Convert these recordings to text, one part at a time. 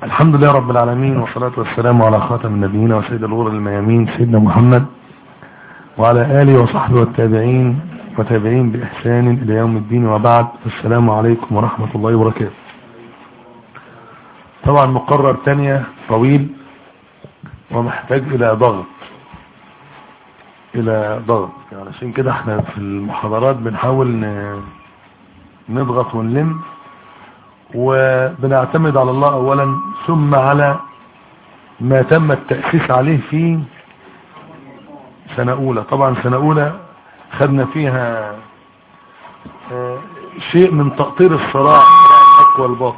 الحمد لله رب العالمين والصلاة والسلام على خاتم النبيين وسيد الغر الميامين سيدنا محمد وعلى آله وصحبه والتابعين وتابعين بإحسان إلى يوم الدين وبعد السلام عليكم ورحمة الله وبركاته طبعا مقرر تانية طويل ومحتاج إلى ضغط إلى ضغط يعني عشان كده احنا في المحاضرات بنحاول نضغط ونلم وبنعتمد على الله اولا ثم على ما تم التأسيس عليه في سنة اولى طبعا سنة اولى خدنا فيها شيء من تقطير الصراع الحق والباطل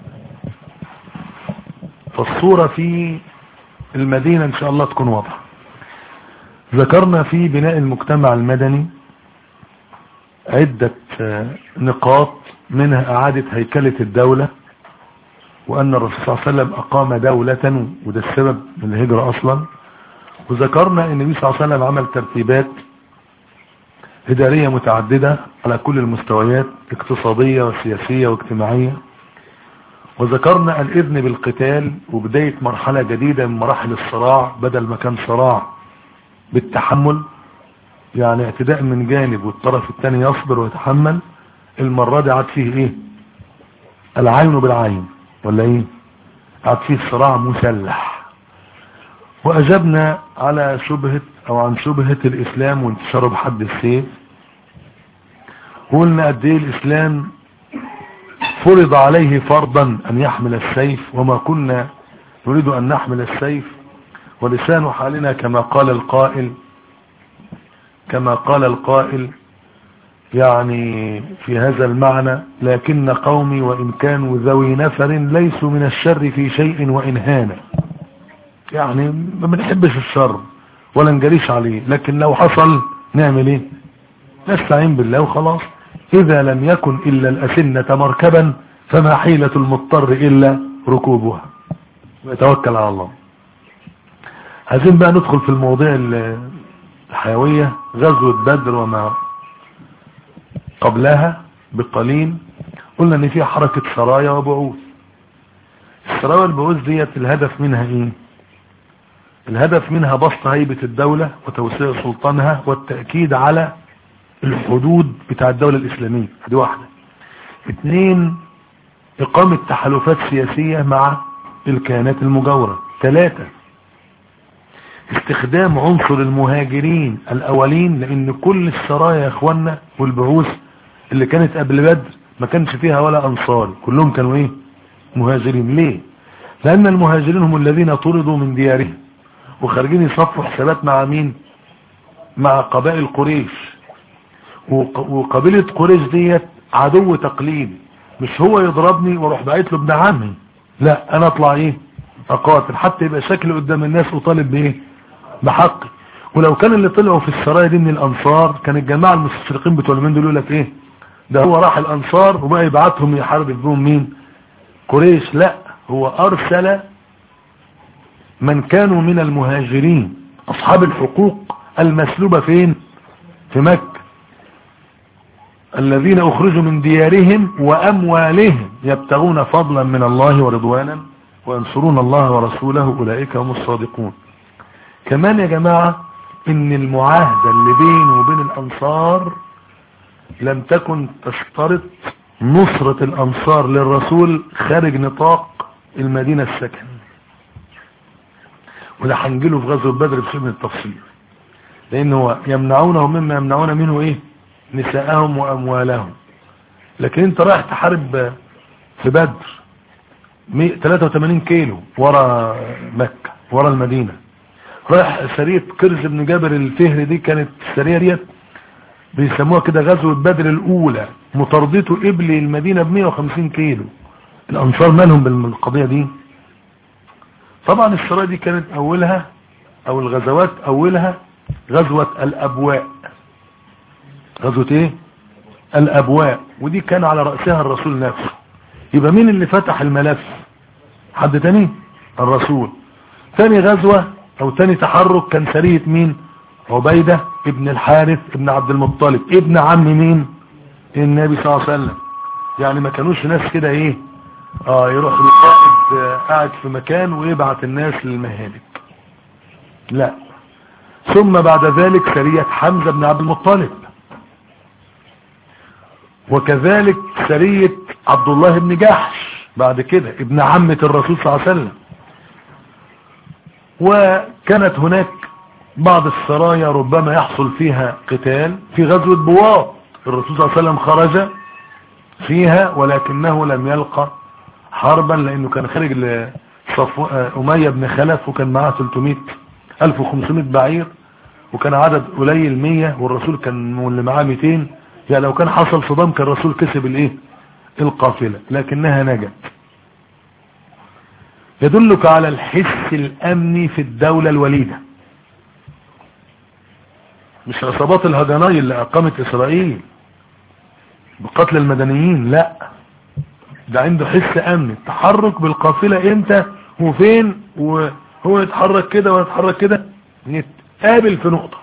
فالصورة في المدينة ان شاء الله تكون واضحة ذكرنا في بناء المجتمع المدني عدة نقاط منها اعادة هيكلة الدولة وان الرسول صلى الله عليه وسلم اقام دولة وده السبب من الهجرة اصلا وذكرنا ان النبي صلى الله عليه وسلم عمل ترتيبات ادارية متعددة على كل المستويات اقتصادية وسياسية واجتماعية وذكرنا الاذن بالقتال وبداية مرحلة جديدة من مراحل الصراع بدل ما كان صراع بالتحمل يعني اعتداء من جانب والطرف الثاني يصبر ويتحمل المرة دي عاد فيه ايه العين بالعين ولا ايه عاد فيه صراع مسلح واجبنا على شبهة او عن شبهة الاسلام وانتشاره بحد السيف وقلنا قد ايه الاسلام فرض عليه فرضا ان يحمل السيف وما كنا نريد ان نحمل السيف ولسان حالنا كما قال القائل كما قال القائل يعني في هذا المعنى لكن قومي وإن كانوا ذوي نفر ليسوا من الشر في شيء وإن هانا يعني ما بنحبش الشر ولا نجريش عليه لكن لو حصل نعمل ايه نستعين بالله وخلاص إذا لم يكن إلا الأسنة مركبا فما حيلة المضطر إلا ركوبها ويتوكل على الله عايزين بقى ندخل في المواضيع الحيوية غزوة بدر وما قبلها بقليل قلنا ان فيها حركة سرايا وبعوث السرايا والبعوث ديت الهدف منها ايه الهدف منها بسط هيبة الدولة وتوسيع سلطانها والتأكيد على الحدود بتاع الدولة الاسلامية دي واحدة اثنين اقامة تحالفات سياسية مع الكيانات المجاورة ثلاثة استخدام عنصر المهاجرين الاولين لان كل السرايا يا اخوانا والبعوث اللي كانت قبل بدر ما كانش فيها ولا انصار كلهم كانوا ايه مهاجرين ليه لان المهاجرين هم الذين طردوا من ديارهم وخارجين يصفوا حسابات مع مين مع قبائل قريش وقبيلة قريش ديت عدو تقليدي مش هو يضربني واروح بعت له ابن عمي لا انا اطلع ايه اقاتل حتى يبقى شكلي قدام الناس وطالب بايه بحقي ولو كان اللي طلعوا في السرايا دي من الانصار كان الجماعة المستشرقين بتوع اليومين دول يقول لك ايه ده هو راح الانصار وبقى يبعتهم يحارب بهم مين قريش لا هو ارسل من كانوا من المهاجرين اصحاب الحقوق المسلوبة فين في مكة الذين اخرجوا من ديارهم واموالهم يبتغون فضلا من الله ورضوانا وينصرون الله ورسوله اولئك هم الصادقون كمان يا جماعة ان المعاهدة اللي بينه وبين الانصار لم تكن تشترط نصرة الانصار للرسول خارج نطاق المدينة السكن وده هنجيله في غزوة بدر بشيء من التفصيل لان هو يمنعونه مما يمنعون منه ايه نساءهم واموالهم لكن انت رايح تحارب في بدر 83 كيلو ورا مكة ورا المدينة رايح سرية كرز بن جابر الفهري دي كانت السرية ديت بيسموها كده غزوة بدر الاولى مطاردته قبل المدينة ب 150 كيلو الانصار مالهم بالقضية دي طبعا السرايا دي كانت اولها او الغزوات اولها غزوة الابواء غزوة ايه الابواء ودي كان على رأسها الرسول نفسه يبقى مين اللي فتح الملف حد تاني الرسول تاني غزوة او تاني تحرك كان سرية مين عبيدة ابن الحارث ابن عبد المطلب ابن عم مين النبي صلى الله عليه وسلم يعني ما كانوش ناس كده ايه اه يروح للقائد قاعد في مكان ويبعت الناس للمهالك لا ثم بعد ذلك سرية حمزة بن عبد المطلب وكذلك سرية عبد الله بن جحش بعد كده ابن عمة الرسول صلى الله عليه وسلم وكانت هناك بعض السرايا ربما يحصل فيها قتال في غزوة بواط الرسول صلى الله عليه وسلم خرج فيها ولكنه لم يلقى حربا لانه كان خارج لصفو... امية بن خلف وكان معاه 300 1500 بعير وكان عدد قليل 100 والرسول كان اللي معاه 200 يعني لو كان حصل صدام كان الرسول كسب الايه القافلة لكنها نجت يدلك على الحس الامني في الدولة الوليدة مش عصابات الهجناي اللي اقامت اسرائيل بقتل المدنيين لا ده عنده حس امني التحرك بالقافلة امتى وفين وهو يتحرك كده ويتحرك كده نتقابل في نقطة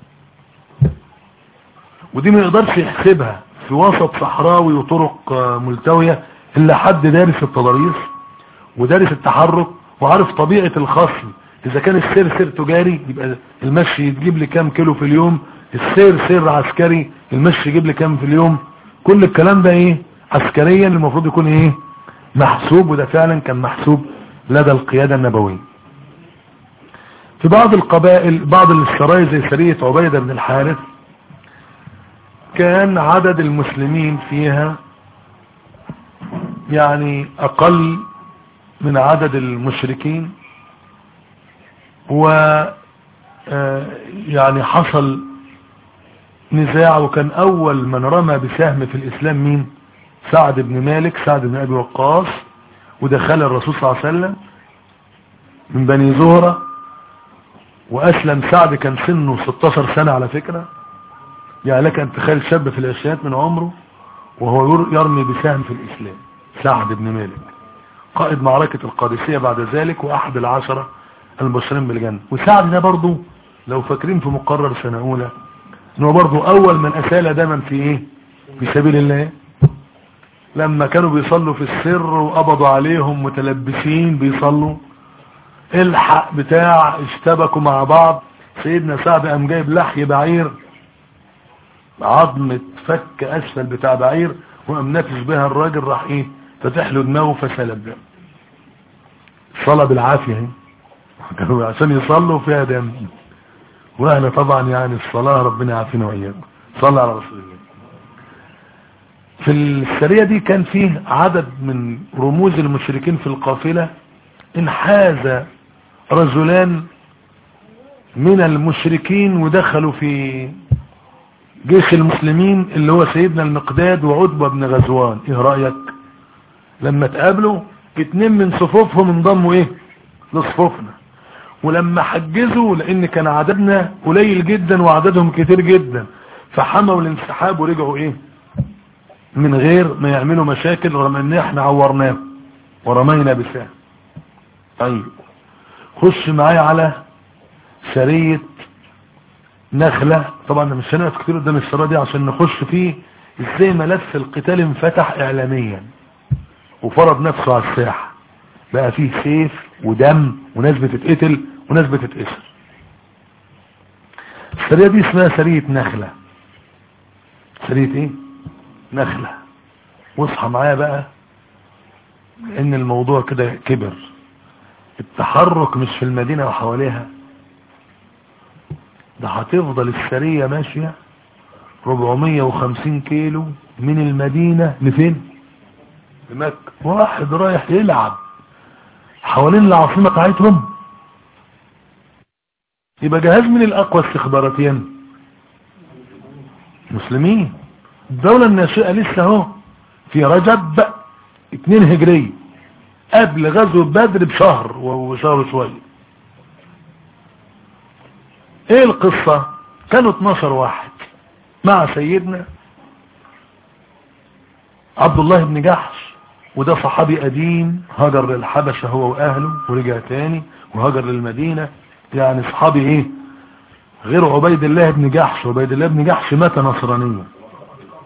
ودي ما يقدرش يحسبها في وسط صحراوي وطرق ملتوية الا حد دارس التضاريس ودارس التحرك وعارف طبيعة الخصم اذا كان السير سير تجاري يبقى المشي يجيب لي كام كيلو في اليوم السير سير عسكري المشي يجيب لي كام في اليوم كل الكلام ده ايه عسكريا المفروض يكون ايه محسوب وده فعلا كان محسوب لدى القيادة النبوية في بعض القبائل بعض السرايا زي سرية عبيدة بن الحارث كان عدد المسلمين فيها يعني اقل من عدد المشركين و يعني حصل نزاع وكان اول من رمى بسهم في الاسلام مين سعد بن مالك سعد بن ابي وقاص ودخل الرسول صلى الله عليه وسلم من بني زهرة واسلم سعد كان سنه 16 سنة على فكرة يعني لك ان تخيل شاب في العشرينات من عمره وهو يرمي بسهم في الاسلام سعد بن مالك قائد معركة القادسية بعد ذلك واحد العشرة المبشرين بالجنة وسعد ده برضو لو فاكرين في مقرر سنة اولى انه برضو اول من اسال دما في ايه في سبيل الله لما كانوا بيصلوا في السر وقبضوا عليهم متلبسين بيصلوا الحق بتاع اشتبكوا مع بعض سيدنا سعد قام جايب لحي بعير عظمة فك اسفل بتاع بعير وقام نافس بها الراجل راح ايه فتح له دماغه فسلب ده صلى بالعافية اهي كانوا عشان يصلوا فيها دم واحنا طبعا يعني الصلاة ربنا يعافينا واياكم صلى على رسول الله في السرية دي كان فيه عدد من رموز المشركين في القافلة انحاز رجلان من المشركين ودخلوا في جيش المسلمين اللي هو سيدنا المقداد وعتبة بن غزوان ايه رأيك لما تقابلوا اتنين من صفوفهم انضموا ايه لصفوفنا ولما حجزوا لان كان عددنا قليل جدا وعددهم كتير جدا فحموا الانسحاب ورجعوا ايه من غير ما يعملوا مشاكل رغم ان احنا عورناه ورمينا بسهم طيب خش معايا على سرية نخلة طبعا مش هنقف كتير قدام السرية دي عشان نخش فيه ازاي ملف القتال انفتح اعلاميا وفرض نفسه على الساحة بقى فيه سيف ودم وناس بتتقتل وناس بتتأسر السرية دي اسمها سرية نخلة سرية ايه نخلة واصحى معايا بقى ان الموضوع كده كبر التحرك مش في المدينة وحواليها ده هتفضل السرية ماشية 450 كيلو من المدينة لفين لمكة واحد رايح يلعب حوالين العاصمة بتاعتهم يبقى جهاز من الاقوى استخباراتيا مسلمين الدولة الناشئة لسه اهو في رجب اتنين هجري قبل غزو بدر بشهر وشهر شوية ايه القصة كانوا 12 واحد مع سيدنا عبد الله بن جحش وده صحابي قديم هاجر للحبشة هو واهله ورجع تاني وهاجر للمدينة يعني صحابي ايه غير عبيد الله بن جحش عبيد الله بن جحش مات نصرانيا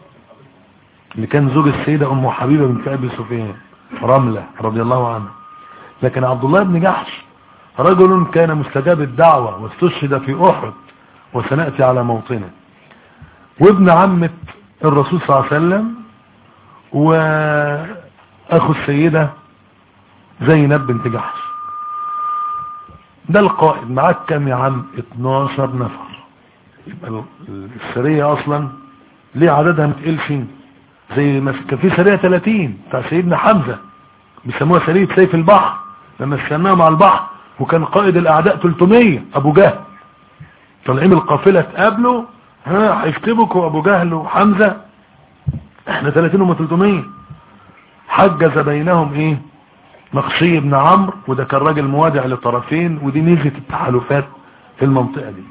اللي كان زوج السيدة ام حبيبة بنت ابي سفيان رملة رضي الله عنها لكن عبد الله بن جحش رجل كان مستجاب الدعوة واستشهد في أحد وسنأتي على موطنه وابن عمة الرسول صلى الله عليه وسلم وأخو السيدة زينب بنت جحش ده القائد معاك كام يا عم 12 نفر يبقى السرية اصلا ليه عددها متقلش زي ما كان في سرية 30 بتاع سيدنا حمزة بيسموها سرية سيف البحر لما استناها مع البحر وكان قائد الاعداء 300 ابو جهل طالعين القافلة تقابله ها هيكتبكوا ابو جهل وحمزة احنا 30 هم 300 حجز بينهم ايه مقشي بن عمرو وده كان راجل موادع لطرفين ودي ميزه التحالفات في المنطقة دي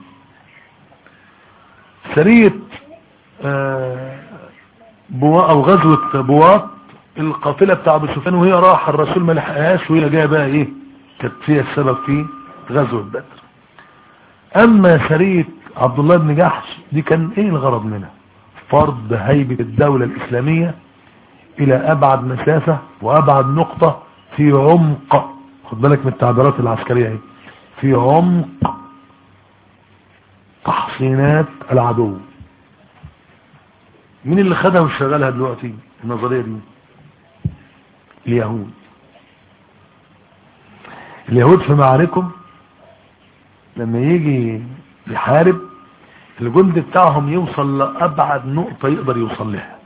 سرية آه بوا او غزوة بواط القافلة بتاع ابو سفيان وهي راح الرسول ما لحقهاش وهي جايه بقى ايه كانت فيها السبب في غزوة بدر اما سرية عبد الله بن جحش دي كان ايه الغرض منها فرض هيبة الدولة الاسلامية الى ابعد مسافة وابعد نقطة في عمق خد بالك من التعبيرات العسكرية اهي في عمق تحصينات العدو مين اللي خدها وشغلها دلوقتي النظرية دي اليهود اليهود في معاركهم لما يجي يحارب الجند بتاعهم يوصل لأبعد نقطة يقدر يوصل لها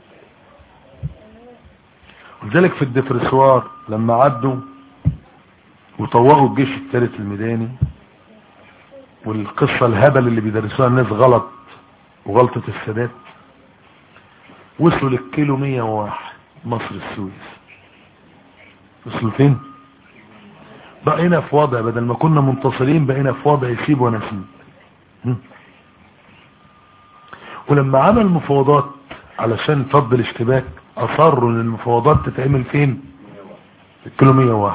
ولذلك في الدفرسوار لما عدوا وطوقوا الجيش الثالث الميداني والقصة الهبل اللي بيدرسوها الناس غلط وغلطة السادات وصلوا للكيلو 101 مصر السويس وصلوا فين بقينا في وضع بدل ما كنا منتصرين بقينا في وضع يسيب ونسيب ولما عمل مفاوضات علشان فض الاشتباك اصروا ان المفاوضات تتعمل فين الكيلو 101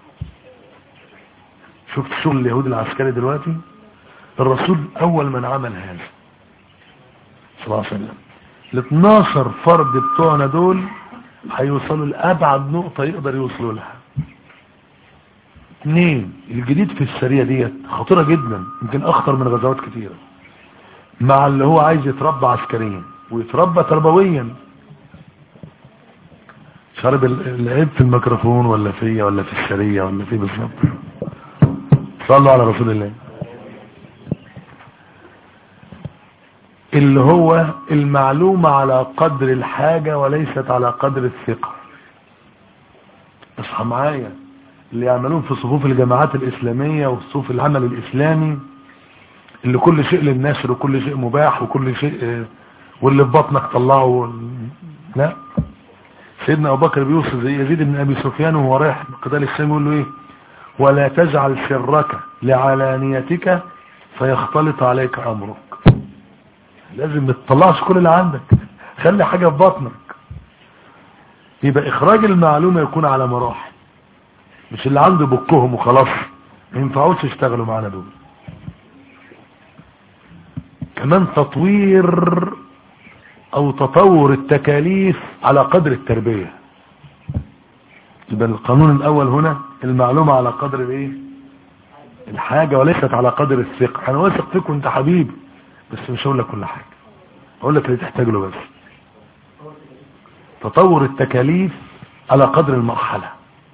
شفت شغل اليهود العسكري دلوقتي الرسول اول من عمل هذا صلى الله عليه وسلم ال 12 فرد بتوعنا دول هيوصلوا لابعد نقطة يقدر يوصلوا لها اثنين الجديد في السرية ديت خطيرة جدا يمكن اخطر من غزوات كتيرة مع اللي هو عايز يتربى عسكريا ويتربى تربويا شارب العيب في الميكروفون ولا فيا ولا في السرية ولا في بالظبط صلوا على رسول الله اللي هو المعلومة على قدر الحاجة وليست على قدر الثقة اصحى معايا اللي يعملون في صفوف الجماعات الإسلامية وصفوف العمل الإسلامي اللي كل شيء للنشر وكل شيء مباح وكل شيء واللي في بطنك طلعه لا سيدنا أبو بكر بيوصل زي يزيد بن أبي سفيان وهو رايح قتال السلام يقول له إيه ولا تجعل سرك لعلانيتك فيختلط عليك أمرك لازم ما تطلعش كل اللي عندك خلي حاجة في بطنك يبقى إخراج المعلومة يكون على مراحل مش اللي عنده بكهم وخلاص ما ينفعوش يشتغلوا معانا دول كمان تطوير او تطور التكاليف على قدر التربية يبقى القانون الاول هنا المعلومة على قدر الايه الحاجة وليست على قدر الثقة انا واثق فيك وانت حبيبي بس مش هقول لك كل حاجة هقول لك اللي تحتاج له بس تطور التكاليف على قدر المرحلة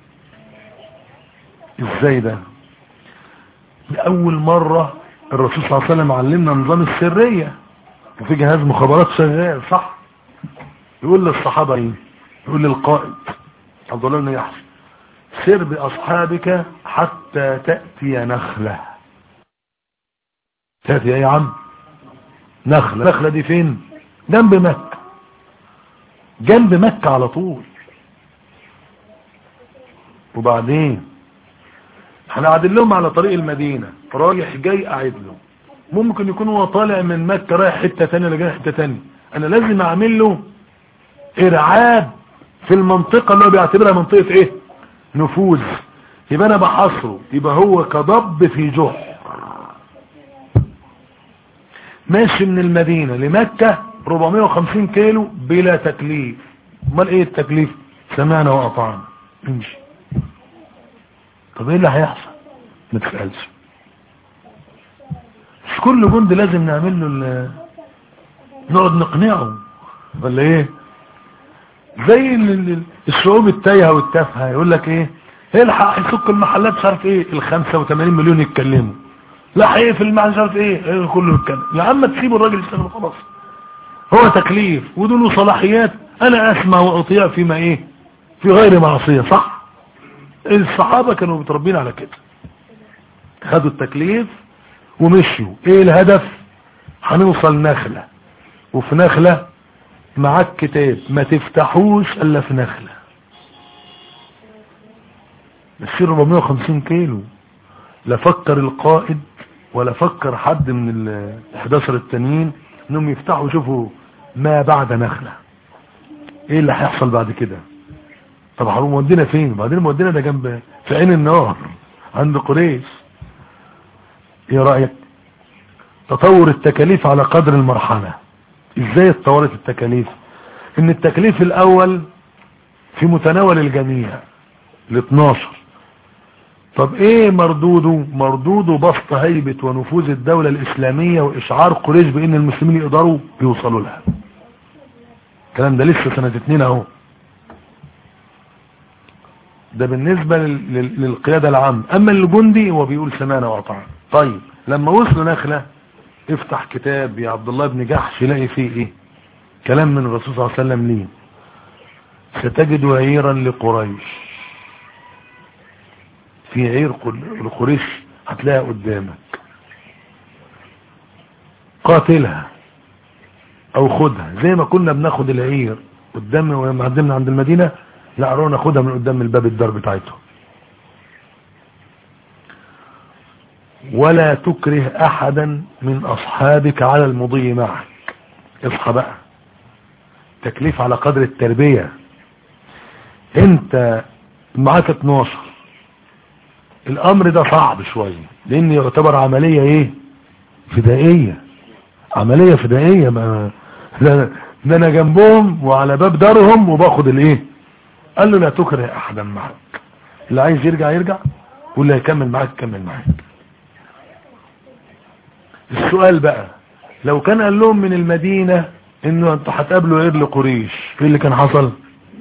ازاي ده لأول مرة الرسول صلى الله عليه وسلم علمنا نظام السرية وفي جهاز مخابرات شغال صح يقول للصحابة ايه يقول للقائد عبد الله بن يحيى سر بأصحابك حتى تأتي نخلة تأتي ايه يا عم نخلة نخلة دي فين جنب مكة جنب مكة على طول وبعدين احنا قاعدين لهم على طريق المدينة رايح جاي قاعد له ممكن يكون هو طالع من مكة رايح حتة تانية ولا جاي حتة تانية انا لازم اعمل له ارعاب في المنطقة اللي هو بيعتبرها منطقة ايه نفوذ يبقى انا بحصره يبقى هو كضب في جحر ماشي من المدينة لمكة 450 كيلو بلا تكليف امال ايه التكليف سمعنا واطعنا امشي طب ايه اللي هيحصل ما تسألش مش كل جند لازم نعمل له ال- نقعد نقنعه ولا ايه زي ال- ال- الشعوب التايهه والتافهه يقول لك ايه الحق يسك المحلات مش عارف ايه ال 85 مليون يتكلموا لا هيقفل المحل مش عارف ايه إيه كله يتكلم يا عم تسيبوا الراجل يشتغل خلاص هو تكليف ودول صلاحيات انا اسمع واطيع فيما ايه في غير معصيه صح الصحابه كانوا متربين على كده خدوا التكليف ومشوا ايه الهدف هنوصل نخلة وفي نخلة معاك كتاب ما تفتحوش الا في نخلة مسير 450 كيلو لا فكر القائد ولا فكر حد من ال 11 التانيين انهم يفتحوا يشوفوا ما بعد نخلة ايه اللي هيحصل بعد كده طب هنقوم مودينا فين بعدين مودينا ده جنب في عين النار عند قريش ايه رأيك تطور التكاليف على قدر المرحلة ازاي اتطورت التكاليف ان التكليف الاول في متناول الجميع ال 12 طب ايه مردوده مردوده بسط هيبة ونفوذ الدولة الاسلامية واشعار قريش بان المسلمين يقدروا يوصلوا لها الكلام ده لسه سنة اتنين اهو ده بالنسبة لل- لل- للقيادة العامة اما الجندي هو بيقول سمعنا واطعنا طيب لما وصلوا نخلة افتح كتاب يا عبد الله بن جحش يلاقي فيه ايه كلام من الرسول صلى الله عليه وسلم ليه ستجد عيرا لقريش في عير قل- لقريش هتلاقيها قدامك قاتلها او خدها زي ما كنا بناخد العير قدام ولما قدمنا عند المدينة لا روح ناخدها من قدام الباب الدار بتاعتهم ولا تكره احدا من اصحابك على المضي معك اصحى بقى تكليف على قدر التربية انت معاك 12 الامر ده صعب شوية لان يعتبر عملية ايه فدائية عملية فدائية ما ده ده انا جنبهم وعلى باب دارهم وباخد الايه قال له لا تكره احدا معك اللي عايز يرجع يرجع واللي هيكمل معاك يكمل معاك السؤال بقى لو كان قال لهم من المدينة انه انتوا هتقابلوا عير لقريش ايه اللي كان حصل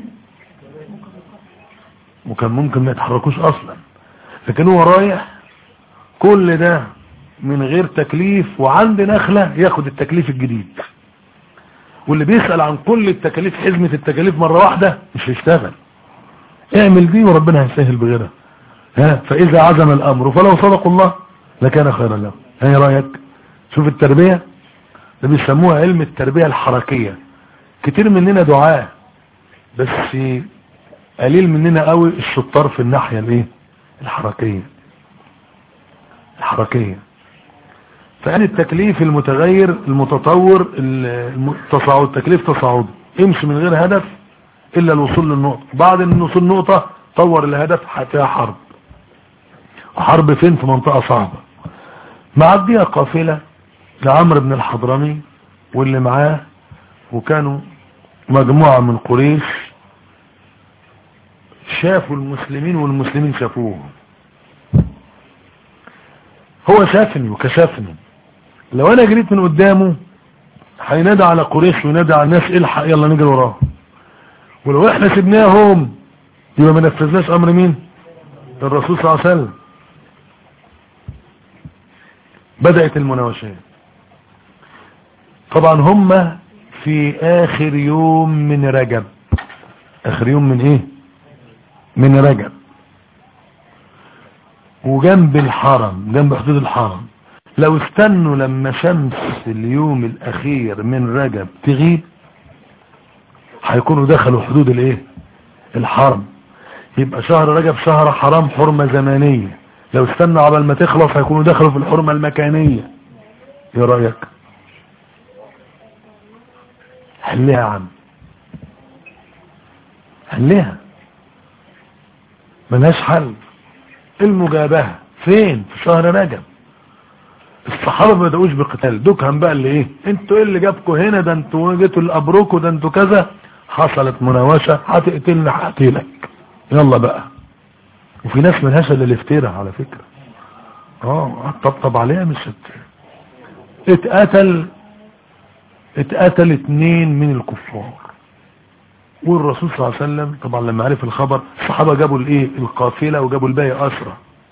وكان ممكن ما يتحركوش اصلا لكن هو رايح كل ده من غير تكليف وعند نخلة ياخد التكليف الجديد واللي بيسأل عن كل التكاليف حزمة التكاليف مرة واحدة مش هيشتغل اعمل دي وربنا هيسهل بغيرها ها فاذا عزم الامر فلو صدقوا الله لكان خيرا له ايه رايك شوف التربية ده بيسموها علم التربية الحركية كتير مننا دعاء بس قليل مننا قوي الشطار في الناحية الايه الحركية الحركية فقال التكليف المتغير المتطور التصاعد التكليف تصاعدي امشي من غير هدف الا الوصول للنقطة بعد الوصول للنقطة طور الهدف هتلاقيها حرب وحرب فين في منطقة صعبة معديها قافلة لعمرو بن الحضرمي واللي معاه وكانوا مجموعة من قريش شافوا المسلمين والمسلمين شافوهم هو شافني وكشفني لو انا جريت من قدامه هينادى على قريش وينادى على الناس الحق يلا نجري وراه ولو احنا سيبناهم يبقى ما نفذناش امر مين الرسول صلى الله عليه وسلم بدأت المناوشات طبعا هم في اخر يوم من رجب اخر يوم من ايه من رجب وجنب الحرم جنب حدود الحرم لو استنوا لما شمس اليوم الاخير من رجب تغيب هيكونوا دخلوا حدود الايه الحرم يبقى شهر رجب شهر حرام حرمة زمانية لو استنوا عبال ما تخلص هيكونوا دخلوا في الحرمة المكانية ايه رأيك حليها يا عم حليها ملهاش حل المجابهة فين في شهر رجب الصحابة ما بدأوش بقتال دكهم بقى اللي ايه انتوا ايه اللي جابكوا هنا ده انتوا جيتوا الابروكوا ده انتوا كذا حصلت مناوشة هتقتلني هقتلك يلا بقى وفي ناس ملهاش الا الافتراء على فكرة اه طبطب عليها مش هت... اتقتل اتقتل اتنين من الكفار والرسول صلى الله عليه وسلم طبعا لما عرف الخبر الصحابة جابوا الايه القافلة وجابوا الباقي اسرى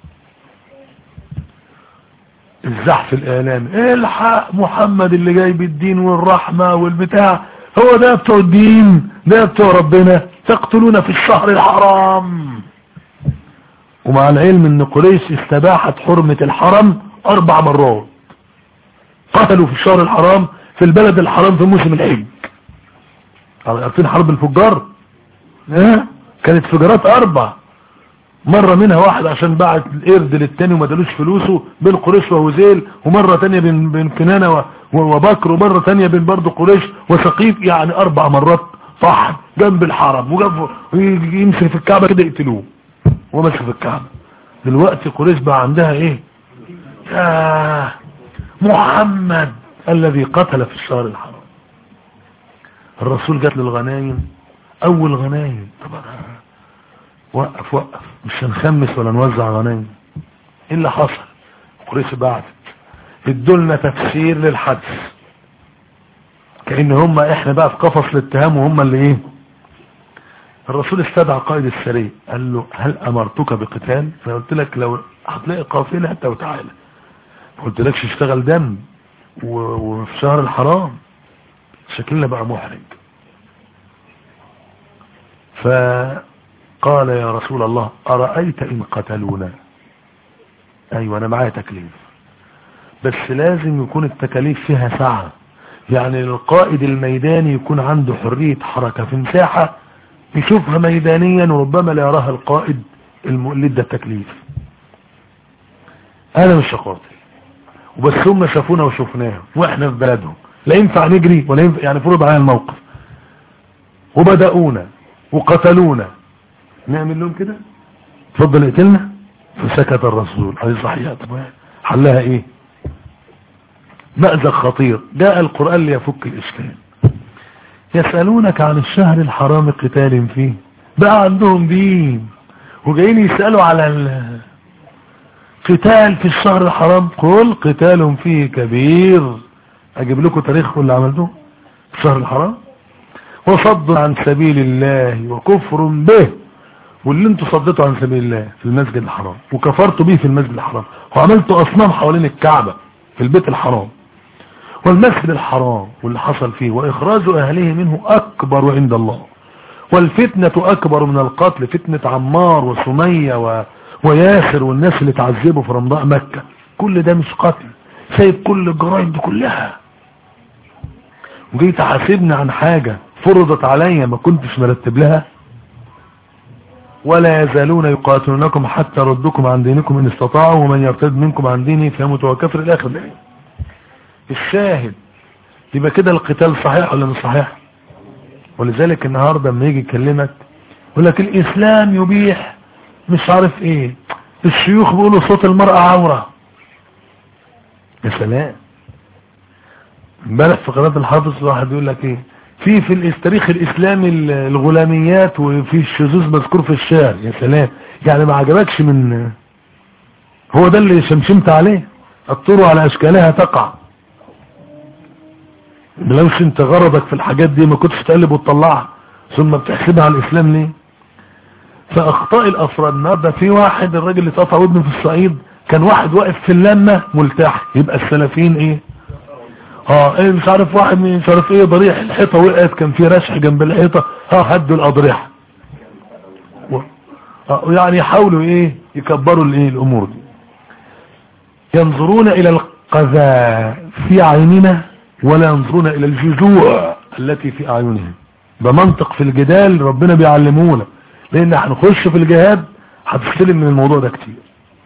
الزحف الاعلامي الحق محمد اللي جاي بالدين والرحمة والبتاع هو ده بتوع الدين ده بتوع ربنا تقتلون في الشهر الحرام ومع العلم ان قريش استباحت حرمة الحرم اربع مرات قتلوا في الشهر الحرام في البلد الحرام في موسم الحج عارفين حرب الفجار اه كانت فجارات اربع مرة منها واحد عشان بعت القرد للتاني وما دالوش فلوسه بين قريش وهزيل ومرة تانية بين, بين كنانة وبكر ومرة تانية بين برضه قريش وسقيف يعني اربع مرات طحن جنب الحرم وجنب يمسك في الكعبة كده يقتلوه ومسك في الكعبة دلوقتي قريش بقى عندها ايه ياه محمد الذي قتل في الشهر الحرام الرسول جات للغنايم اول غنايم طبعا وقف وقف مش هنخمس ولا نوزع غنايم ايه اللي حصل قريش بعتت ادولنا تفسير للحدث كأن هم احنا بقى في قفص الاتهام وهم اللي ايه الرسول استدعى قائد السرية قال له هل امرتك بقتال فقلت لك لو هتلاقي قافلة حتى وتعالى قلت لكش اشتغل دم وفي شهر الحرام شكلنا بقى محرج فقال يا رسول الله أرأيت إن قتلونا أيوة أنا معايا تكليف بس لازم يكون التكاليف فيها سعة يعني القائد الميداني يكون عنده حرية حركة في مساحة يشوفها ميدانيا وربما لا يراها القائد اللي ادى التكليف انا مش قاتل وبس هم شافونا وشفناهم واحنا في بلدهم لا ينفع نجري ولا ينفع يعني فرض علينا الموقف وبدأونا وقتلونا نعمل لهم كده اتفضل اقتلنا فسكت الرسول عليه صحيح حلها ايه مأزق خطير جاء القرآن ليفك الإسلام يسألونك عن الشهر الحرام قتال فيه بقى عندهم دين وجايين يسألوا على القتال في الشهر الحرام قل قتال فيه كبير اجيب لكم تاريخ اللي عملتوه في الشهر الحرام وصد عن سبيل الله وكفر به واللي انتوا صدتوا عن سبيل الله في المسجد الحرام وكفرتوا به في المسجد الحرام وعملتوا اصنام حوالين الكعبة في البيت الحرام والمسجد الحرام واللي حصل فيه واخراج اهله منه اكبر عند الله والفتنة اكبر من القتل فتنة عمار وسمية و... وياسر والناس اللي تعذبوا في رمضاء مكة كل ده مش قتل سايب كل الجرائم دي كلها وجاي تحاسبني عن حاجة فرضت عليا ما كنتش مرتب لها ولا يزالون يقاتلونكم حتى ردكم عن دينكم ان استطاعوا ومن يرتد منكم عن دينه فيموت وكفر الاخر الشاهد يبقى كده القتال صحيح ولا مش صحيح ولذلك النهاردة لما يجي يكلمك يقول لك الاسلام يبيح مش عارف ايه الشيوخ بيقولوا صوت المرأة عورة يا سلام امبارح في قناة الحافظ واحد يقول لك ايه في في التاريخ الاسلامي الغلاميات وفي الشذوذ مذكور في الشعر يا سلام يعني ما عجبكش من هو ده اللي شمشمت عليه الطور على اشكالها تقع بلوش انت غرضك في الحاجات دي ما كنتش تقلب وتطلعها ثم بتحسبها على الاسلام ليه فاخطاء الافراد النهارده في واحد الراجل اللي اتقطع ودنه في الصعيد كان واحد واقف في اللمه ملتحي يبقى السلفيين ايه اه ايه مش عارف واحد مش عارف ايه ضريح الحيطه وقعت كان في رشح جنب الحيطه اه هدوا الاضرحه اه يعني يحاولوا ايه يكبروا الايه الامور دي ينظرون الى القذى في عيننا ولا ينظرون الى الجذوع التي في اعينهم ده منطق في الجدال ربنا بيعلمونا لان هنخش في الجهاد هتستلم من الموضوع ده كتير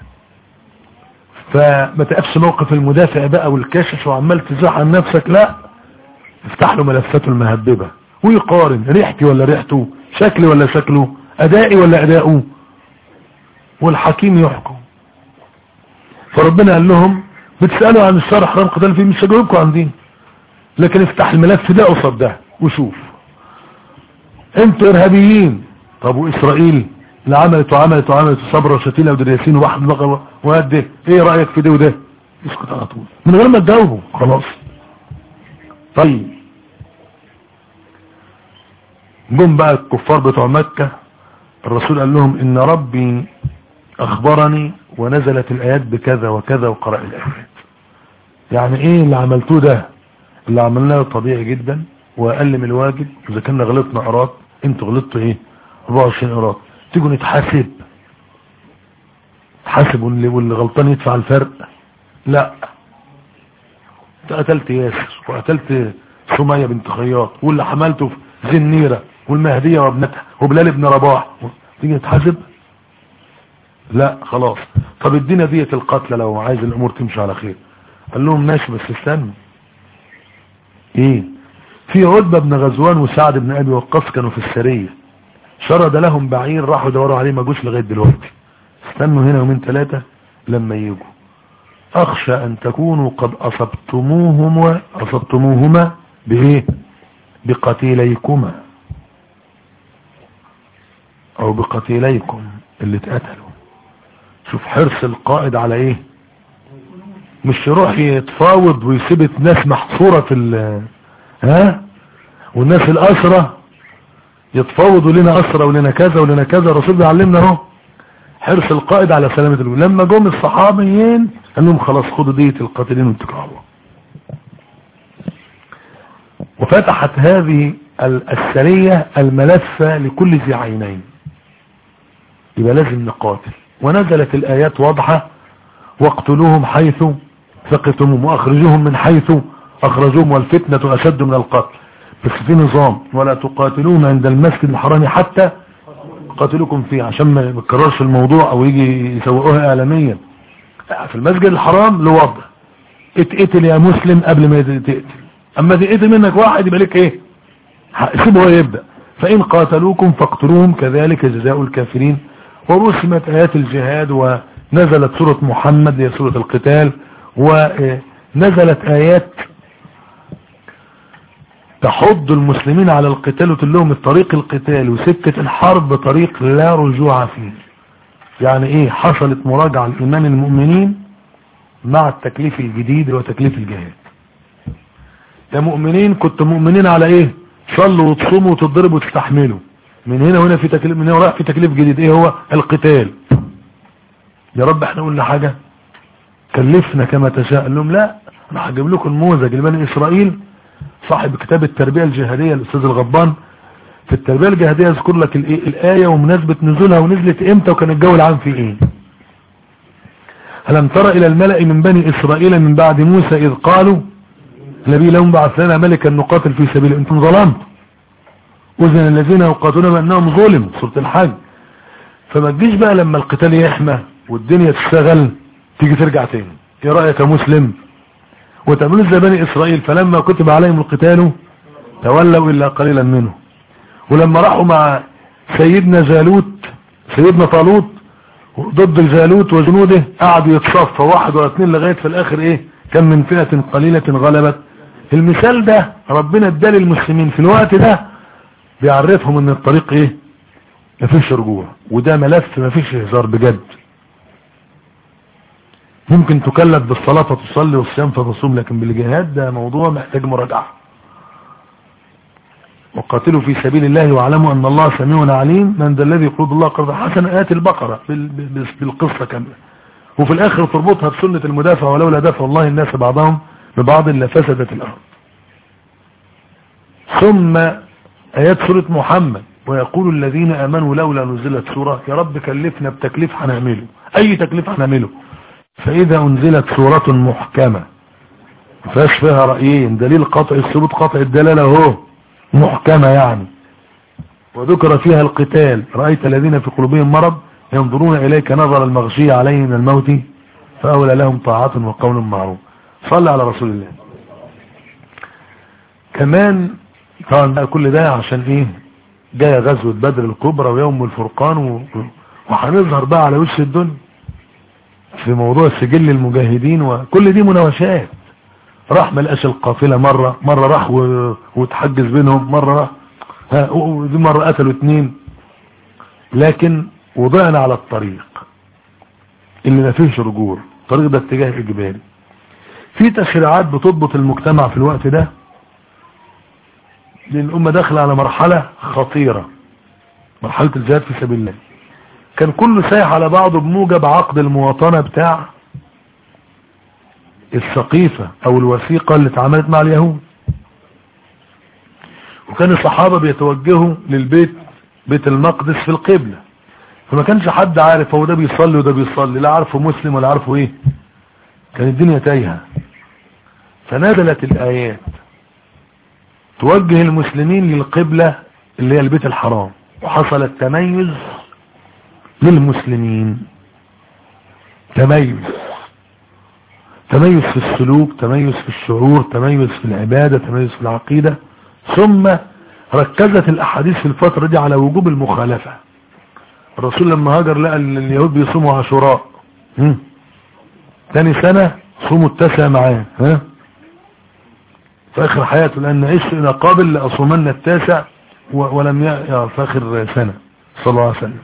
فما تقفش موقف المدافع بقى والكاشف وعمال تزاح عن نفسك لا افتح له ملفاته المهببة ويقارن ريحتي ولا ريحته شكلي ولا شكله ادائي ولا اداؤه والحكيم يحكم فربنا قال لهم بتسألوا عن الشرع حرام قتال فيه مش هجاوبكم عن دين لكن افتح الملف ده قصاد ده وشوف انتوا ارهابيين طب واسرائيل اللي عملت وعملت وعملت وصبر وشتيلة ودرياسين وواحد بقى وقد ايه ايه رأيك في ده وده يسكت على طول من غير ما تجاوبه خلاص طيب جم بقى الكفار بتوع مكة الرسول قال لهم ان ربي اخبرني ونزلت الايات بكذا وكذا وقرأ الايات يعني ايه اللي عملتوه ده اللي عملناه طبيعي جدا واقل من الواجب اذا كنا غلطنا قرات انتوا غلطتوا ايه 24 قرات تيجوا نتحاسب تحاسب واللي, واللي غلطان يدفع الفرق لا انت قتلت ياسر وقتلت سمية بنت خياط واللي حملته في زنيرة والمهدية وابنتها وبلال بن رباح تيجي نتحاسب لا خلاص طب ادينا دية القتلى لو عايز الامور تمشي على خير قال لهم ماشي بس استنوا ايه في عتبة بن غزوان وسعد بن ابي وقاص كانوا في السرية شرد لهم بعير راحوا دوروا عليه ما جوش لغاية دلوقتي استنوا هنا يومين ثلاثة لما يجوا اخشى ان تكونوا قد اصبتموهم اصبتموهما بايه بقتيليكما او بقتيليكم اللي اتقتلوا شوف حرص القائد على ايه مش يروح يتفاوض ويسيب ناس محصورة في ال ها والناس الاسرة يتفاوضوا لنا اسرة ولنا كذا ولنا كذا الرسول بيعلمنا اهو حرص القائد على سلامة الأمة لما جم الصحابيين قال لهم خلاص خدوا دية القاتلين واتكلوا على الله وفتحت هذه السرية الملفة لكل ذي عينين يبقى لازم نقاتل ونزلت الآيات واضحة واقتلوهم حيث ثقتمهم واخرجوهم من حيث اخرجوهم والفتنة اشد من القتل بس في نظام ولا تقاتلون عند المسجد الحرام حتى قاتلوكم فيه عشان ما يكررش الموضوع او يجي يسوقوها اعلاميا في المسجد الحرام له وضع اتقتل يا مسلم قبل ما تقتل اما تقتل منك واحد يبقى لك ايه سيبه هو يبدأ فان قاتلوكم فاقتلوهم كذلك جزاء الكافرين ورسمت ايات الجهاد ونزلت سورة محمد هي سورة القتال ونزلت ايات تحض المسلمين على القتال وتقول لهم الطريق القتال وسكة الحرب طريق لا رجوع فيه يعني ايه حصلت مراجعة لإيمان المؤمنين مع التكليف الجديد اللي هو تكليف الجهاد يا مؤمنين كنتوا مؤمنين على ايه صلوا وتصوموا وتضربوا وتستحملوا من هنا وهنا في تكليف من هنا وراء في تكليف جديد ايه هو القتال يا رب احنا قلنا حاجة كلفنا كما تشاء قال لهم لا انا هجيب لكم نموذج لبني اسرائيل صاحب كتاب التربية الجهادية الاستاذ الغضبان في التربية الجهادية يذكر لك الايه الاية ومناسبة نزولها ونزلت امتى وكان الجو العام فيه ايه ألم ترى إلى الملأ من بني إسرائيل من بعد موسى إذ قالوا نبي لهم بعث لنا ملكا نقاتل في سبيل انتم ظلمت أذن الذين يقاتلون بأنهم ظلم سورة الحج فما تجيش بقى لما القتال يحمى والدنيا تشتغل تيجي ترجع تاني ايه رأيك يا مسلم وتعملوا زي بني إسرائيل فلما كتب عليهم القتال تولوا إلا قليلا منه ولما راحوا مع سيدنا جالوت سيدنا طالوت ضد الجالوت وجنوده قعدوا يتصفى واحد ولا اثنين لغاية في الاخر ايه كم من فئة قليلة غلبت المثال ده ربنا ادى للمسلمين في الوقت ده بيعرفهم ان الطريق ايه مفيش رجوع وده ملف مفيش هزار بجد ممكن تكلف بالصلاة فتصلي والصيام فتصوم لكن بالجهاد ده موضوع محتاج مراجعة وقاتلوا في سبيل الله واعلموا ان الله سميع عليم من ذا الذي يقول الله قرضا حسنا ايات البقرة بالقصة كاملة وفي الاخر تربطها بسنة المدافع ولولا دافع الله الناس بعضهم ببعض لفسدت الارض ثم ايات سورة محمد ويقول الذين امنوا لولا نزلت سورة يا رب كلفنا بتكليف هنعمله اي تكليف هنعمله فاذا انزلت سورة محكمة فاش فيها رأيين دليل قطع الثبوت قطع الدلالة اهو محكمة يعني وذكر فيها القتال رأيت الذين في قلوبهم مرض ينظرون إليك نظر المغشي عليه من الموت فأولى لهم طاعات وقول معروف صلى على رسول الله كمان طبعا بقى كل ده عشان ايه جاية غزوة بدر الكبرى ويوم الفرقان و... وهنظهر بقى على وش الدنيا في موضوع سجل المجاهدين وكل دي مناوشات راح ملقاش القافلة مرة مرة راح و... وتحجز بينهم مرة راح ها ودي مرة قتلوا اتنين لكن وضعنا على الطريق اللي ما فيهش رجوع الطريق ده اتجاه اجباري في تشريعات بتضبط المجتمع في الوقت ده لان الامه داخله على مرحله خطيره مرحله الجهاد في سبيل الله كان كله سايح على بعضه بموجب عقد المواطنه بتاع السقيفه او الوثيقه اللي اتعاملت مع اليهود وكان الصحابه بيتوجهوا للبيت بيت المقدس في القبله فما كانش حد عارف هو ده بيصلي وده بيصلي لا عارفه مسلم ولا عارفه ايه كانت الدنيا تايهه فنزلت الايات توجه المسلمين للقبلة اللي هي البيت الحرام وحصل التميز للمسلمين تميز تميز في السلوك تميز في الشعور تميز في العبادة تميز في العقيدة ثم ركزت الاحاديث في الفترة دي على وجوب المخالفة الرسول لما هاجر لقى اليهود بيصوموا عاشوراء تاني سنة صوموا التاسع معاه ها في اخر حياته لان عشت الى قابل لاصومن التاسع ولم يرى في اخر سنة صلى الله عليه وسلم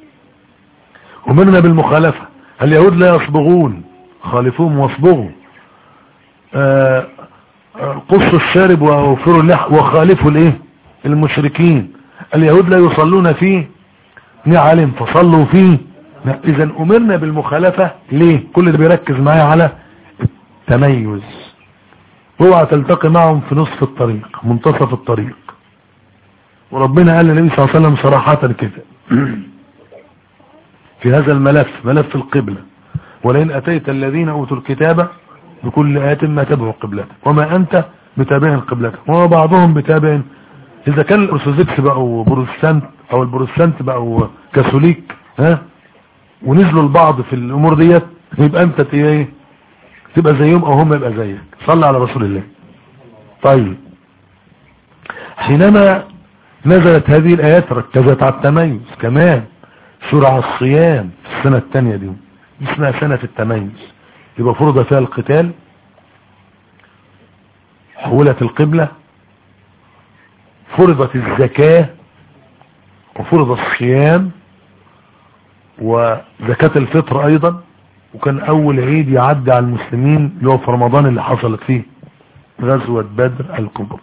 ومرنا بالمخالفة اليهود لا يصبغون خالفوهم واصبغوا آه قصوا الشارب ووفروا اللحم وخالفوا الايه المشركين اليهود لا يصلون فيه نعلم فصلوا فيه اذا امرنا بالمخالفة ليه كل ده بيركز معايا على التميز اوعى تلتقي معهم في نصف الطريق منتصف الطريق وربنا قال للنبي صلى الله عليه وسلم صراحة كده في هذا الملف ملف القبلة ولئن اتيت الذين اوتوا الكتاب بكل آية ما تبعوا قبلتك وما انت بتابع قبلتك وما بعضهم بتابع اذا كان الارثوذكس بقوا بروتستانت او البروتستانت بقوا كاثوليك ها ونزلوا البعض في الامور ديت يبقى انت ايه تبقى زيهم او هم يبقى زيك صلى على رسول الله طيب حينما نزلت هذه الايات ركزت على التميز كمان شرع الصيام في السنة الثانية دي اسمها سنة التميز يبقى فرض فيها القتال حولت القبلة فرضت الزكاة وفرض الصيام وزكاة الفطر ايضا وكان اول عيد يعدي على المسلمين اللي هو في رمضان اللي حصلت فيه غزوة بدر الكبرى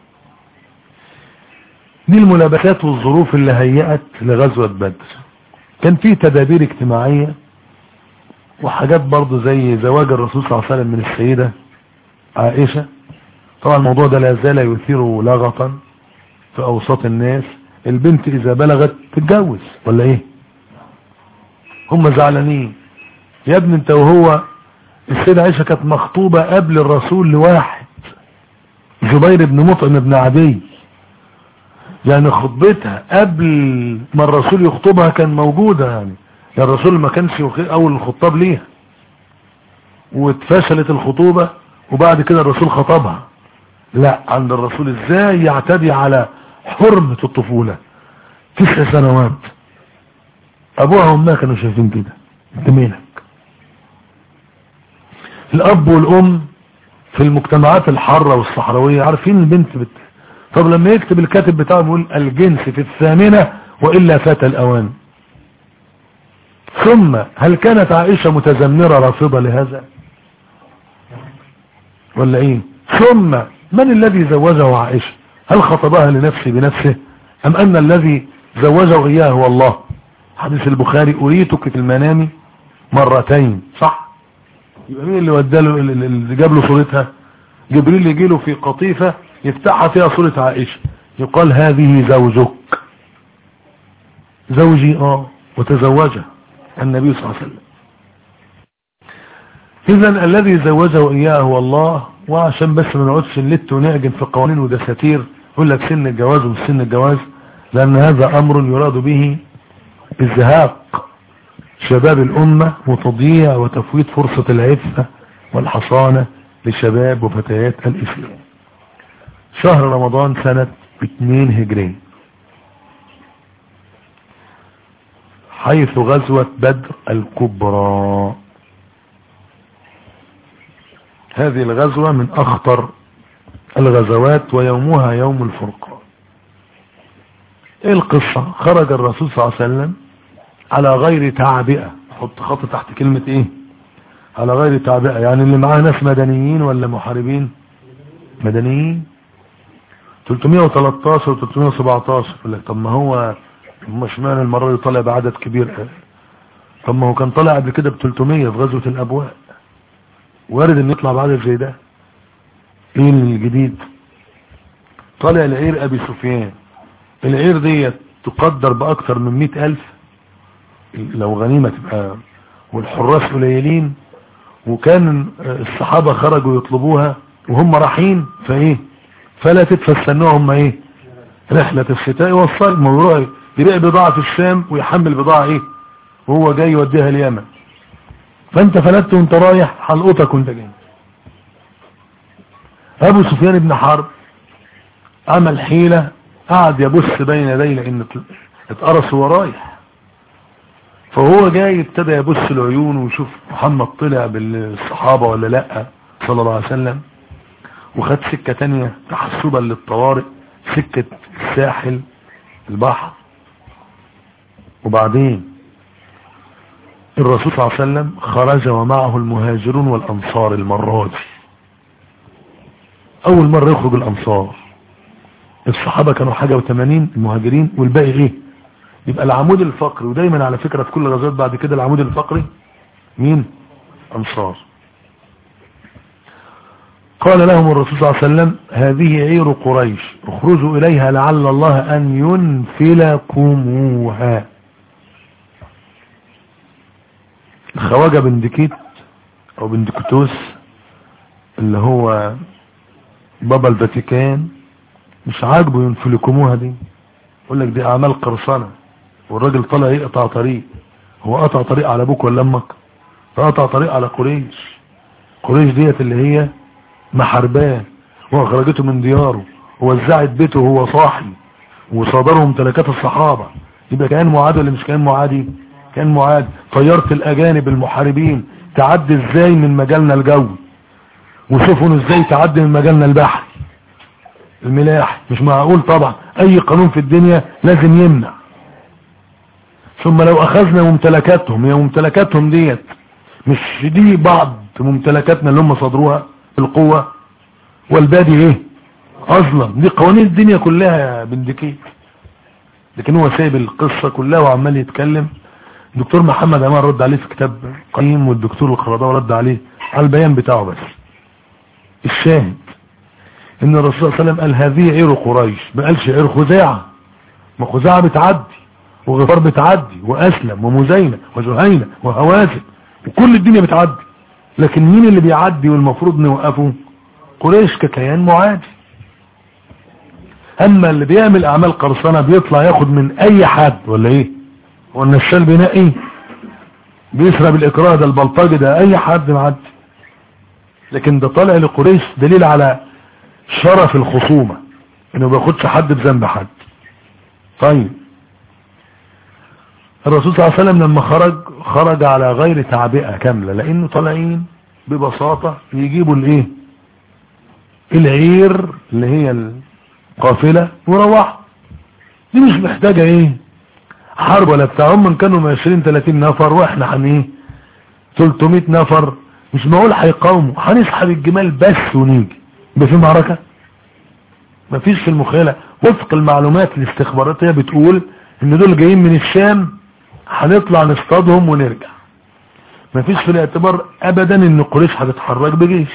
دي الملابسات والظروف اللي هيأت لغزوة بدر كان في تدابير اجتماعية وحاجات برضو زي زواج الرسول صلى الله عليه وسلم من السيدة عائشة طبعا الموضوع ده لا زال يثير لغطا في اوساط الناس البنت اذا بلغت تتجوز ولا ايه هم زعلانين يا ابني انت وهو السيدة عائشة كانت مخطوبة قبل الرسول لواحد جبير بن مطعم بن عدي يعني خطبتها قبل ما الرسول يخطبها كان موجودة يعني يعني الرسول ما كانش اول الخطاب ليها واتفشلت الخطوبة وبعد كده الرسول خطبها لا عند الرسول ازاي يعتدي على حرمة الطفولة تسع سنوات ابوها وامها كانوا شايفين كده انت مينك الاب والام في المجتمعات الحارة والصحراوية عارفين البنت بت... طب لما يكتب الكاتب بتاعه بيقول الجنس في الثامنة وإلا فات الأوان ثم هل كانت عائشة متذمرة رافضة لهذا ولا ايه ثم من الذي زوجه عائشة هل خطبها لنفسه بنفسه ام ان الذي زوجه اياه هو الله حديث البخاري اريتك في المنام مرتين صح يبقى مين اللي وداله اللي جاب له صورتها جبريل يجي له في قطيفة يفتحها فيها صورة عائشة يقال هذه زوجك زوجي اه وتزوجها النبي صلى الله عليه وسلم اذا الذي زوجه اياه هو الله وعشان بس ما نقعدش نلت ونعجن في قوانين ودساتير يقول لك سن الجواز ومش سن الجواز لان هذا امر يراد به ازهاق شباب الامة وتضييع وتفويت فرصة العفة والحصانة لشباب وفتيات الاسلام شهر رمضان سنة 2 هجري حيث غزوة بدر الكبرى هذه الغزوة من اخطر الغزوات ويومها يوم الفرقان ايه القصة خرج الرسول صلى الله عليه وسلم على غير تعبئة حط خط تحت كلمة ايه على غير تعبئة يعني اللي معاه ناس مدنيين ولا محاربين مدنيين 313 و 317 يقول لك طب ما هو مش معنى المرة دي طالع بعدد كبير طب ما هو كان طالع قبل كده ب 300 في غزوة الأبواء وارد ان يطلع بعدد زي ده ايه الجديد طالع العير ابي سفيان العير دي تقدر باكتر من مئة الف لو غنيمة تبقى والحراس قليلين وكان الصحابة خرجوا يطلبوها وهم رايحين فايه فلا تتفسنوها هم ايه رحلة الشتاء والصيف ما يروح يبيع بضاعة في الشام ويحمل بضاعة ايه وهو جاي يوديها اليمن فانت فلت وانت رايح حلقتك وانت جاي ابو سفيان بن حرب عمل حيلة قعد يبص بين يدي لان اتقرص وهو رايح فهو جاي ابتدى يبص العيون ويشوف محمد طلع بالصحابة ولا لا صلى الله عليه وسلم وخد سكة تانية تحسبا للطوارئ سكة الساحل البحر وبعدين الرسول صلى الله عليه وسلم خرج ومعه المهاجرون والأنصار المرة دي أول مرة يخرج الأنصار الصحابة كانوا حاجة وثمانين المهاجرين والباقي ايه يبقى العمود الفقري ودايما على فكرة في كل غزوات بعد كده العمود الفقري مين أنصار قال لهم الرسول صلى الله عليه وسلم هذه عير قريش اخرجوا إليها لعل الله أن ينفلكموها الخواجة بندكيت او بندكتوس اللي هو بابا الفاتيكان مش عاجبه ينفلكموها دي يقول لك دي اعمال قرصنة والراجل طلع يقطع طريق هو قطع طريق على ابوك ولا امك فقطع طريق على قريش قريش ديت اللي هي محارباه واخرجته من دياره ووزعت بيته وهو صاحي وصادرهم ممتلكات الصحابة يبقى كان معادي ولا مش كان معادي كان معاد طيارة الاجانب المحاربين تعدي ازاي من مجالنا الجوي وشوفوا ازاي تعدي من مجالنا البحري الملاح مش معقول طبعا اي قانون في الدنيا لازم يمنع ثم لو اخذنا ممتلكاتهم هي ممتلكاتهم ديت مش دي بعض ممتلكاتنا اللي هم صدروها بالقوة والبادي ايه اصلا دي قوانين الدنيا كلها يا بندكيت لكن هو سايب القصة كلها وعمال يتكلم الدكتور محمد عمار رد عليه في كتاب قيم والدكتور القرضاوي رد عليه على البيان بتاعه بس الشاهد ان الرسول صلى الله عليه وسلم قال هذه عير قريش ما قالش عير خزاعة ما خزاعة بتعدي وغفار بتعدي واسلم ومزينة وجهينة وهوازن وكل الدنيا بتعدي لكن مين اللي بيعدي والمفروض نوقفه قريش ككيان معادي اما اللي بيعمل اعمال قرصنة بيطلع ياخد من اي حد ولا ايه هو النشال بينقي بيسرى بالاكراه ده البلطجي ده اي حد معدي لكن ده طالع لقريش دليل على شرف الخصومة انه ما بياخدش حد بذنب حد طيب الرسول صلى الله عليه وسلم لما خرج خرج على غير تعبئة كاملة لانه طالعين ببساطة يجيبوا الايه العير اللي هي القافلة وروحوا دي مش محتاجة ايه حرب ولا بتاع هم كانوا 20 30 نفر واحنا عن ايه 300 نفر مش معقول هيقاوموا هنسحب الجمال بس ونيجي يبقى في معركة مفيش في المخيلة وفق المعلومات الاستخباراتية بتقول ان دول جايين من الشام هنطلع نصطادهم ونرجع مفيش في الاعتبار ابدا ان قريش هتتحرك بجيش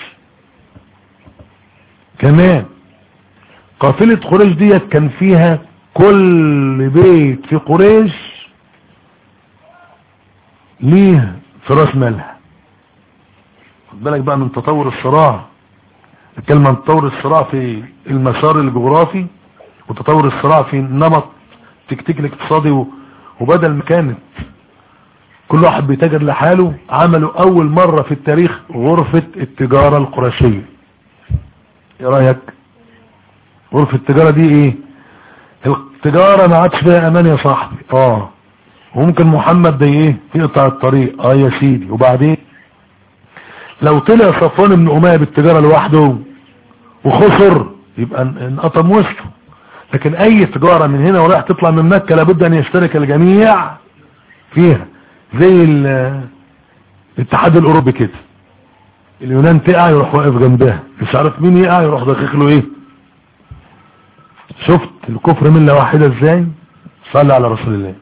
كمان قافلة قريش ديت كان فيها كل بيت في قريش ليه في راس مالها خد بالك بقى من تطور الصراع الكلمة عن تطور الصراع في المسار الجغرافي وتطور الصراع في النمط تكتيك الاقتصادي وبدل ما كانت كل واحد بيتاجر لحاله عملوا اول مرة في التاريخ غرفة التجارة القرشية ايه رأيك غرفة التجارة دي ايه التجارة ما عادش فيها امان يا صاحبي اه وممكن محمد ده ايه يقطع الطريق اه يا سيدي وبعدين لو طلع صفوان بن اميه بالتجارة لوحده وخسر يبقى انقطم وسطه لكن اي تجارة من هنا ورايح تطلع من مكة لابد ان يشترك الجميع فيها زي ال- الاتحاد الاوروبي كده اليونان تقع يروح واقف جنبها مش عارف مين يقع يروح دقيق له ايه شفت الكفر ملة واحدة ازاي صلى على رسول الله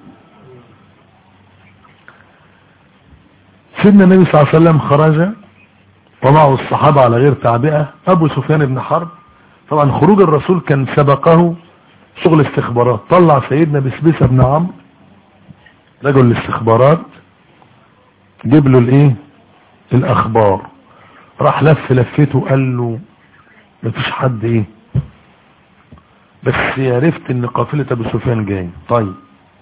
سيدنا النبي صلى الله عليه وسلم خرج ومعه الصحابة على غير تعبئة ابو سفيان بن حرب طبعا خروج الرسول كان سبقه شغل استخبارات طلع سيدنا بسبسة بن عمرو رجل الاستخبارات جيب له الايه الاخبار راح لف لفته قال له مفيش حد ايه بس عرفت ان قافلة ابو سفيان جاي طيب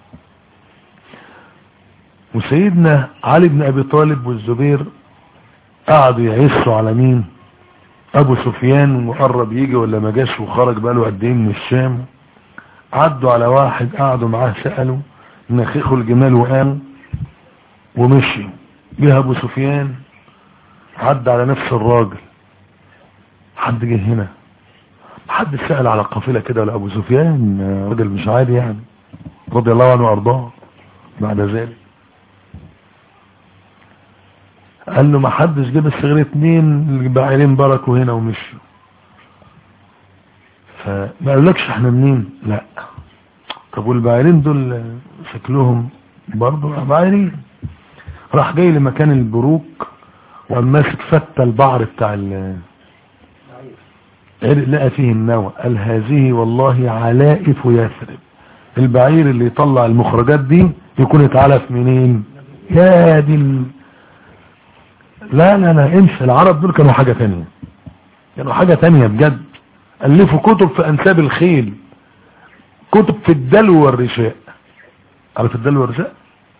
وسيدنا علي بن ابي طالب والزبير قعدوا يعسوا على مين ابو سفيان وقرب يجي ولا ما جاش وخرج بقاله قد ايه من الشام عدوا على واحد قعدوا معاه سألوا نخيخوا الجمال وقاموا ومشيوا جه ابو سفيان عدى على نفس الراجل حد جه هنا حد سأل على قافلة كده ولا ابو سفيان راجل مش عادي يعني رضي الله عنه وارضاه بعد ذلك قال له ما حدش جه بس غير اتنين البعيرين بركوا هنا ومشوا فما قالكش احنا منين لا طب والبعيرين دول شكلهم برضه بعيرين راح جاي لمكان البروك وقام ماسك فتة البعر بتاع ال لقى فيه النوى قال هذه والله علائف يثرب البعير اللي يطلع المخرجات دي يكون اتعلف منين يا دي ال... لا لا لا انسى العرب دول كانوا حاجة تانية كانوا حاجة تانية بجد ألفوا كتب في أنساب الخيل كتب في الدلو والرشاء عارف الدلو والرشاء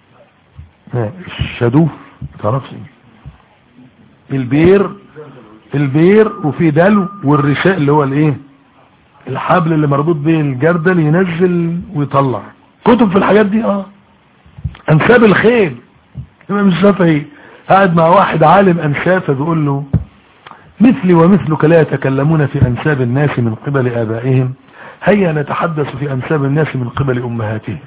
الشدوف تعرفش البير البير وفي دلو والرشاء اللي هو الايه الحبل اللي مربوط بيه الجردل ينزل ويطلع كتب في الحاجات دي اه انساب الخيل امام الشافعي قاعد مع واحد عالم انساب فبيقول له مثلي ومثلك لا يتكلمون في انساب الناس من قبل ابائهم هيا نتحدث في انساب الناس من قبل امهاتهم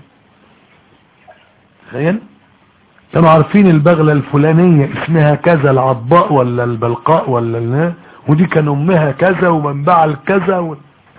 تخيل كانوا عارفين البغلة الفلانية اسمها كذا العضاء ولا البلقاء ولا ال... ودي كان امها كذا ومنبع الكذا و...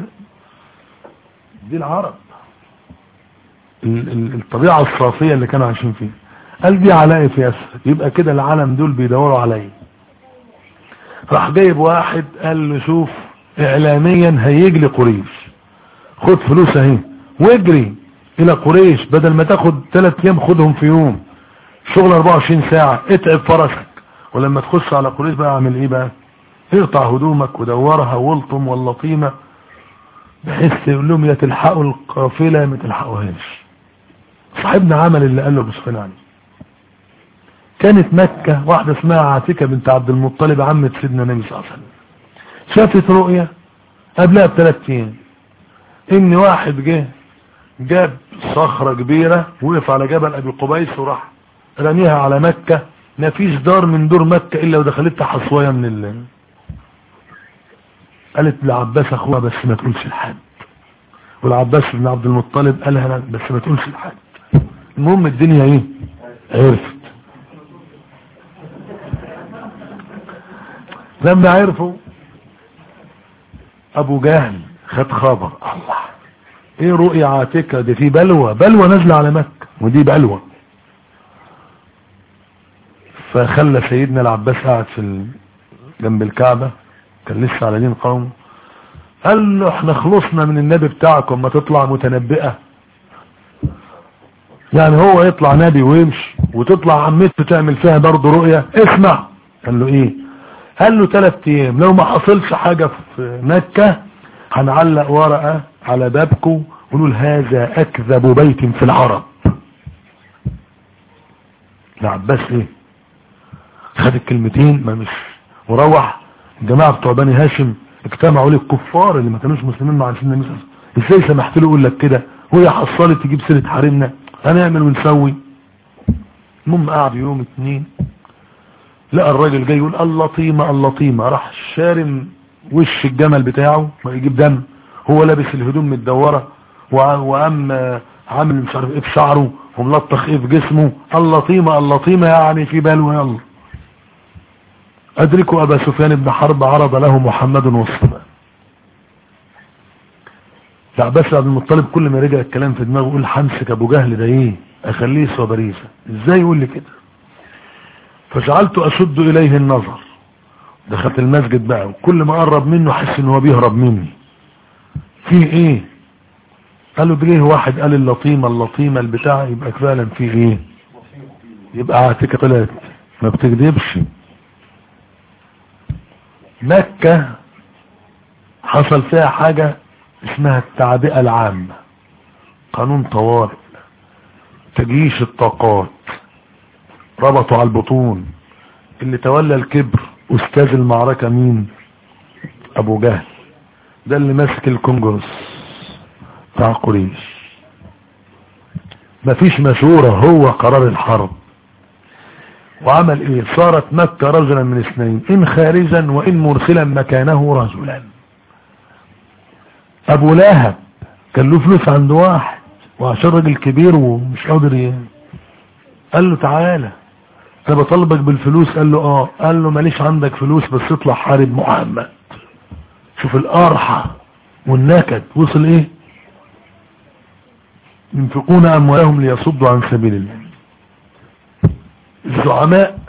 دي العرب ال... ال... الطبيعة الصافية اللي كانوا عايشين فيها قال دي علائف ياسر يبقى كده العالم دول بيدوروا عليا راح جايب واحد قال له شوف اعلاميا هيجلي قريش خد فلوس اهي واجري الى قريش بدل ما تاخد ثلاث ايام خدهم في يوم شغل 24 ساعة اتعب فرسك ولما تخش على قريش بقى اعمل ايه بقى اقطع هدومك ودورها والطم واللطيمة بحيث يقول لهم يا تلحقوا القافلة يا ما تلحقوهاش صاحبنا عمل اللي قال له بسخن عليه كانت مكة واحدة اسمها عاتكة بنت عبد المطلب عمة سيدنا النبي صلى الله عليه وسلم شافت رؤية قبلها بثلاث ايام ان واحد جه جاب صخرة كبيرة وقف على جبل ابي قبيس وراح رميها على مكة ما فيش دار من دور مكة الا ودخلتها حصوية من ال قالت لعباس اخوها بس ما تقولش لحد والعباس بن عبد المطلب قالها لا بس ما تقولش لحد المهم الدنيا ايه عرفت لما عرفوا ابو جهل خد خبر الله ايه رؤيا عاتكة دي في بلوى بلوى نازلة على مكة ودي بلوى فخلى سيدنا العباس قاعد في ال... جنب الكعبة كان لسه على دين قومه قال له احنا خلصنا من النبي بتاعكم ما تطلع متنبئة يعني هو يطلع نبي ويمشي وتطلع عمته تعمل فيها برضه رؤية اسمع قال له ايه قال له ثلاث ايام لو ما حصلش حاجة في مكة هنعلق ورقة على بابكم ونقول هذا اكذب بيت في العرب العباس ايه خد الكلمتين ما مش وروح الجماعة بتوع بني هاشم اجتمعوا للكفار اللي ما كانوش مسلمين مع سيدنا النبي ازاي سمحت له يقول لك كده وهي حصلت تجيب سيرة حريمنا هنعمل ونسوي المهم قعد يوم اتنين لقى الراجل جاي يقول اللطيمة اللطيمة راح شارم وش الجمل بتاعه ما يجيب دم هو لابس الهدوم متدورة وقام عامل مش عارف ايه في شعره وملطخ ايه في جسمه اللطيمة اللطيمة يعني في باله يلا ادركوا ابا سفيان بن حرب عرض له محمد والصلاة العباس بن المطلب كل ما رجع الكلام في دماغه يقول حمسك ابو جهل ده ايه اخليه يسوى بريسة ازاي يقول لي كده فجعلت اشد اليه النظر دخلت المسجد بقى وكل ما قرب منه حس ان هو بيهرب مني فيه ايه قال له ده واحد قال اللطيمة اللطيمة البتاع يبقى فعلا فيه ايه يبقى عاتكة طلعت ما بتكذبش مكة حصل فيها حاجة اسمها التعبئة العامة قانون طوارئ تجيش الطاقات ربطوا على البطون اللي تولى الكبر استاذ المعركة مين ابو جهل ده اللي ماسك الكونجرس بتاع قريش مفيش مشورة هو قرار الحرب وعمل ايه صارت مكة رجلا من اثنين ان خارجا وان مرسلا مكانه رجلا ابو لهب كان له فلوس عند واحد وعشان راجل كبير ومش قادر ي... قال له تعالى انا بطلبك بالفلوس قال له اه قال له ماليش عندك فلوس بس اطلع حارب محمد شوف القرحة والنكد وصل ايه ينفقون اموالهم ليصدوا عن سبيل الله الزعماء